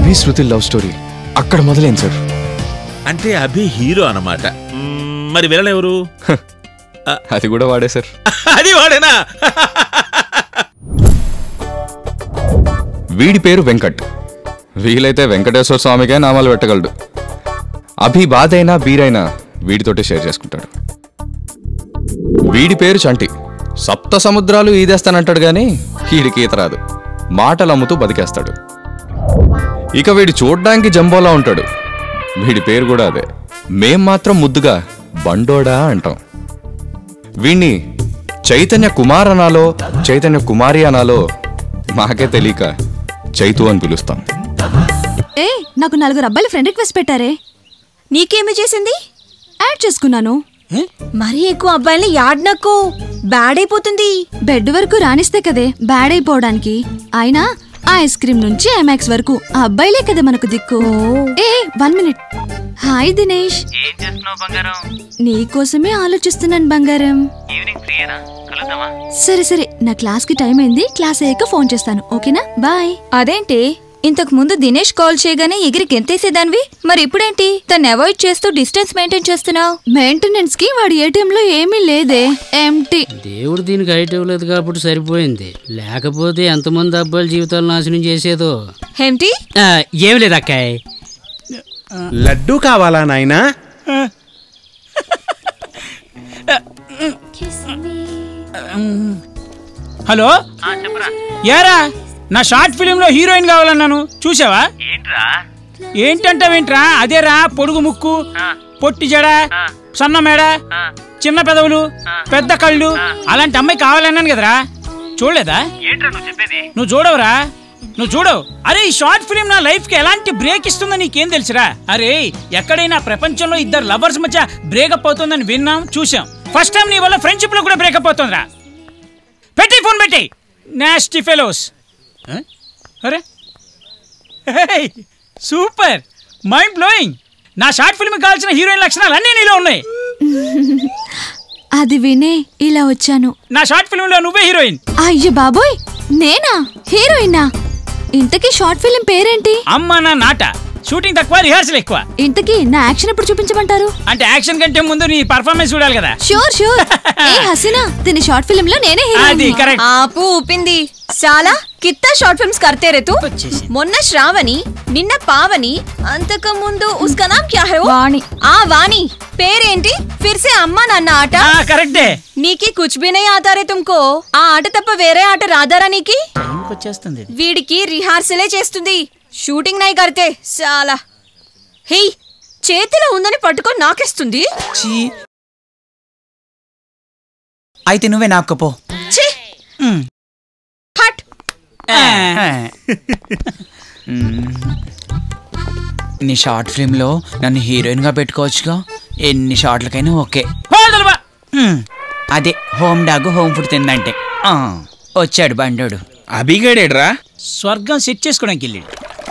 అభి శృతి love story అక్కడ మొదలైంది sir అంటే అభి హీరో అన్నమాట మ్మ్, మరి విలన్ ఎవరు అది కూడా వాడే సార్ అది వాడేనా వీడి పేరు వెంకట్ వీలైతే వెంకటేశ్వర స్వామికే నామాలు పెట్టగలడు అభి బాధైనా బీరైనా వీడితోటే షేర్ చేసుకుంటాడు వీడి పేరు చంటి సప్త సముద్రాలు ఈదేస్తానంటాడు గాని వీడికి ఈత రాదు మాటలు అమ్ముతూ బతికేస్తాడు ఇక వీడు చూడ్డానికి జంబోలా ఉంటాడు వీడి పేరు కూడా అదే మేం మాత్రం ముద్దుగా బండోడా అంటాం వీణ్ణి చైతన్య కుమార్ అనాలో చైతన్య కుమారి అనాలో మాకే తెలియక చైతు అని పిలుస్తాం ఏ నాకు నలుగురు అబ్బాయిలు ఫ్రెండ్ రిక్వెస్ట్ పెట్టారే నీకేమి చేసింది యాడ్ చేసుకున్నాను మరీ ఎక్కువ అబ్బాయిల్ని యాడ్నకు బ్యాడ్ అయిపోతుంది బెడ్ వరకు రాణిస్తే కదే బ్యాడ్ అయిపోవడానికి అయినా ఆ ఐస్ క్రీమ్ నుంచి ఐమాక్స్ వరకు ఆ అబ్బాయిలే కదా మనకు దిక్కు a one minute hi Dinesh ఏం చేస్తున్నావు బంగారం నీకోసమే ఆలోచిస్తున్నాను బంగారం ఈవినింగ్ ఫ్రీయేనా కలుద్దామా సరే సరే నా క్లాస్ కి టైం అయింది క్లాస్ అయ్యాక ఫోన్ చేస్తాను ఓకేనా బాయ్ అదేంటి ఇంతకు ముందు దినేష్ కాల్ చేయగానే ఎగిరి గెంతేసేదానివి మరి ఇప్పుడేంటి తను అవాయిడ్ చేస్తూ డిస్టెన్స్ మెయింటైన్ చేస్తున్నావు మెయింటెనెన్స్ కి వాడి ఏటీఎం లో ఏమీ లేదే ఎంటీ దేవుడు దీనికి హైట్ ఇవ్వలేదు కాబట్టి సరిపోయింది లేకపోతే ఎంతమంది అబ్బాయిల జీవితాలు నాశనం చేసేదో హేమ్టి ఆ, ఏం లేదు అక్కాయ్ లడ్డు కావాలా నాయనా హలో ఏరా నా షార్ట్ ఫిలింలో హీరోయిన్ కావాలన్నాను చూసావా ఏంట్రా ఏంటంటావేంట్రా అదేరా పొడుగు ముక్కు పొట్టి జడ సన్న మేడ చిన్న పెదవులు పెద్ద కళ్ళు అలాంటి అమ్మాయి కావాలన్నాను కదరా చూడలేదా ఏంట్రా నువ్వు చెప్పేది నువ్వు చూడవురా నువ్వు చూడవు అరే ఈ షార్ట్ ఫిలిం నా లైఫ్ కి ఎలాంటి బ్రేక్ ఇస్తుందని నీకేం తెలుసురా అరే ఎక్కడైనా ప్రపంచంలో ఇద్దరు లవర్స్ మధ్య బ్రేకప్ అవుతుందని విన్నాం చూసాం ఫస్ట్ టైం నీ వల్ల ఫ్రెండ్షిప్ లో కూడా బ్రేకప్ అవుతుందిరా పెట్టి ఫోన్ పెట్టి నాస్టీ ఫెలోస్ అరే హేయ్, సూపర్ మైండ్ బ్లోయింగ్ నా షార్ట్ ఫిల్మ్ కావాల్సిన హీరోయిన్ లక్షణాలు అన్నీ నీలో ఉన్నాయి అది వినే ఇలా వచ్చాను నా షార్ట్ ఫిల్మ్ లో నువ్వే హీరోయిన్ అయ్యో బాబోయ్ నేనా హీరోయినా ఇంతకీ షార్ట్ ఫిల్మ్ పేరేంటి అమ్మ నా నాట షూటింగ్ తక్కువ రిహార్సల్ ఎక్కువ ఇంతకీ నా యాక్షన్ ఎప్పుడు చూపించమంటారు అంటే యాక్షన్ కంటే ముందు నీ పర్ఫార్మెన్స్ చూడాలి కదా షూర్ షూర్ ఏ హసీనా దీని షార్ట్ ఫిల్మ్ లో నేనే అది హీరోయిన్ కరెక్ట్ ఆపు ఊపింది చాలా కిత్తా షార్ట్ ఫిల్మ్స్ करते रे तू మొన్న శ్రావణి నిన్న పావని అంతకు ముందు ఉస్కా నామ్ క్యా హై వాణి ఆ వాణి పేరేంటి ఫిర్ సే అమ్మా నాన్న ఆట కరెక్టే నీకి కుచ్ భీ నహీ ఆతా రే తుమ్కో ఆ ఆట తప్ప వేరే ఆట రాదారా నీకి వచ్చేస్తుంది వీడికి రిహార్సలే చేస్తుంది షూటింగ్ నై కడితే చాలా హే చేతిలో ఉందని పట్టుకొని నాకేస్తుంది అయితే నువ్వే నాపకపో ఛీ! హట్ నీ షార్ట్ ఫిల్మ్లో నన్ను హీరోయిన్గా పెట్టుకోవచ్చుగా ఎన్ని షార్ట్లకైనా ఓకే మ్మ్. అదే హోమ్ డాగ్ హోమ్ ఫుడ్ తిందంటే ఆ, వచ్చాడు బండోడు అభిగడేడ్రా స్వర్గం సెట్ చేసుకోవడానికి వెళ్ళి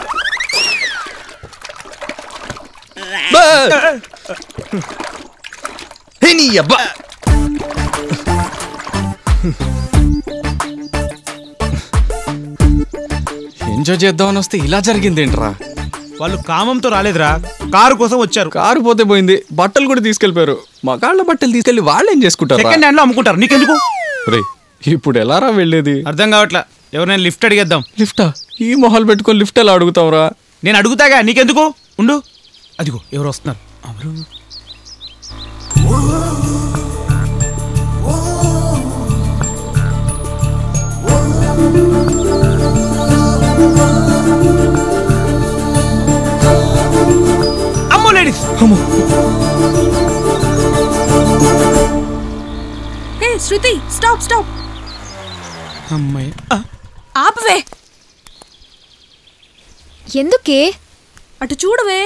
ఎంజాయ్ చేద్దామని వస్తే ఇలా జరిగిందేంట్రా వాళ్ళు కామంతో రాలేదురా కారు కోసం వచ్చారు కారు పోతే పోయింది బట్టలు కూడా తీసుకెళ్లిపోయారు మగాళ్ళ బట్టలు తీసుకెళ్లి వాళ్ళు ఏం చేసుకుంటారు సెకండ్ హ్యాండ్ లో అమ్ముకుంటారు నీకెందుకు రే ఇప్పుడు ఎలారా వెళ్ళేది అర్థం కావట్లా ఎవరైనా లిఫ్ట్ అడిగేద్దాం లిఫ్టా ఈ మొహాలు పెట్టుకొని లిఫ్ట్ ఎలా అడుగుతావురా నేను అడుగుతాగా నీకెందుకు ఉండు అదిగో ఎవరు వస్తున్నారు ఎవరు అమ్మో లేడీస్ అమ్మో హే శృతి స్టాప్ స్టాప్ అమ్మాయి ఆపవే ఎందుకే అటు చూడవే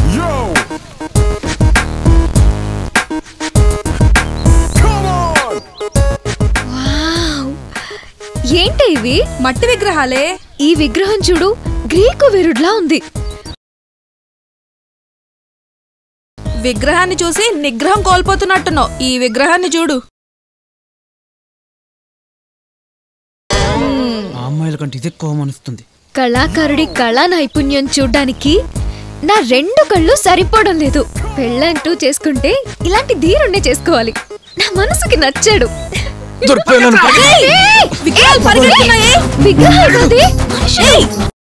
ఏంటి ఇవి మట్టి విగ్రహాలే ఈ విగ్రహం చూడు గ్రీకు వీరుడ్లా ఉంది విగ్రహాన్ని చూసి నిగ్రహం కోల్పోతున్నట్టున్నావు ఈ విగ్రహాన్ని చూడు ఆ అమ్మాయిల కంటే ఇది ఎక్కువ మనుస్తుంది కళాకారుడి కళా నైపుణ్యం చూడ్డానికి నా రెండు కళ్ళు సరిపోవడం లేదు పెళ్ళంటూ చేసుకుంటే ఇలాంటి ధీరుణ్ణి చేసుకోవాలి నా మనసుకి నచ్చాడు దొరికిపోయాను ఏయ్! విగ్రహాలు పరిగెడుతున్నాయే! విగ్రహాలు కాదే, మనిషి.